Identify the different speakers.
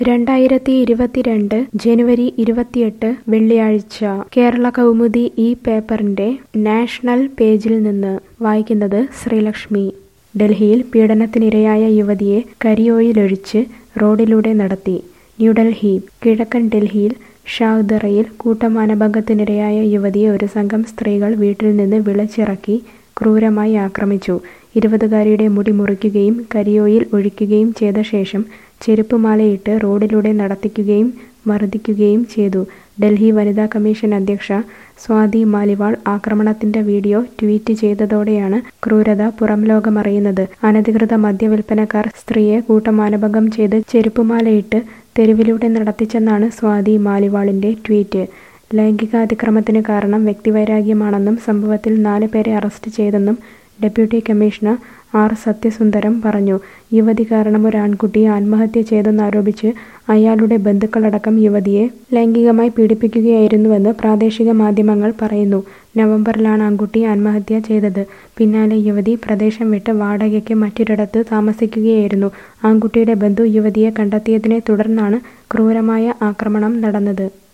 Speaker 1: രണ്ടായിരത്തി ഇരുപത്തിരണ്ട് ജനുവരി ഇരുപത്തിയെട്ട് വെള്ളിയാഴ്ച കേരള കൗമുദി ഈ പേപ്പറിന്റെ നാഷണൽ പേജിൽ നിന്ന് വായിക്കുന്നത് ശ്രീലക്ഷ്മി ഡൽഹിയിൽ പീഡനത്തിനിരയായ യുവതിയെ കരിയോയിലൊഴിച്ച് റോഡിലൂടെ നടത്തി ന്യൂഡൽഹി കിഴക്കൻ ഡൽഹിയിൽ ഷാഹ്ദറയിൽ കൂട്ടമാനഭംഗത്തിനിരയായ യുവതിയെ ഒരു സംഘം സ്ത്രീകൾ വീട്ടിൽ നിന്ന് വിളിച്ചിറക്കി ക്രൂരമായി ആക്രമിച്ചു ഇരുപതുകാരിയുടെ മുടി മുറിക്കുകയും കരിയോയിൽ ഒഴിക്കുകയും ചെയ്ത ശേഷം ചെരുപ്പുമാലയിട്ട് റോഡിലൂടെ നടത്തിക്കുകയും മർദ്ദിക്കുകയും ചെയ്തു ഡൽഹി വനിതാ കമ്മീഷൻ അധ്യക്ഷ സ്വാതി മാലിവാൾ ആക്രമണത്തിന്റെ വീഡിയോ ട്വീറ്റ് ചെയ്തതോടെയാണ് ക്രൂരത പുറംലോകമറിയുന്നത് അനധികൃത മദ്യവിൽപ്പനക്കാർ സ്ത്രീയെ കൂട്ടമാനഭംഗം ചെയ്ത് ചെരുപ്പുമാലയിട്ട് തെരുവിലൂടെ നടത്തിച്ചെന്നാണ് സ്വാതി മാലിവാളിന്റെ ട്വീറ്റ് ലൈംഗികാതിക്രമത്തിന് കാരണം വ്യക്തിവൈരാഗ്യമാണെന്നും സംഭവത്തിൽ നാല് പേരെ അറസ്റ്റ് ചെയ്തെന്നും ഡെപ്യൂട്ടി കമ്മീഷണർ ആർ സത്യസുന്ദരം പറഞ്ഞു യുവതി കാരണം ഒരു ആൺകുട്ടി ആത്മഹത്യ ചെയ്തെന്നാരോപിച്ച് അയാളുടെ ബന്ധുക്കളടക്കം യുവതിയെ ലൈംഗികമായി പീഡിപ്പിക്കുകയായിരുന്നുവെന്ന് പ്രാദേശിക മാധ്യമങ്ങൾ പറയുന്നു നവംബറിലാണ് ആൺകുട്ടി ആത്മഹത്യ ചെയ്തത് പിന്നാലെ യുവതി പ്രദേശം വിട്ട് വാടകയ്ക്ക് മറ്റൊരിടത്ത് താമസിക്കുകയായിരുന്നു ആൺകുട്ടിയുടെ ബന്ധു യുവതിയെ കണ്ടെത്തിയതിനെ തുടർന്നാണ് ക്രൂരമായ ആക്രമണം നടന്നത്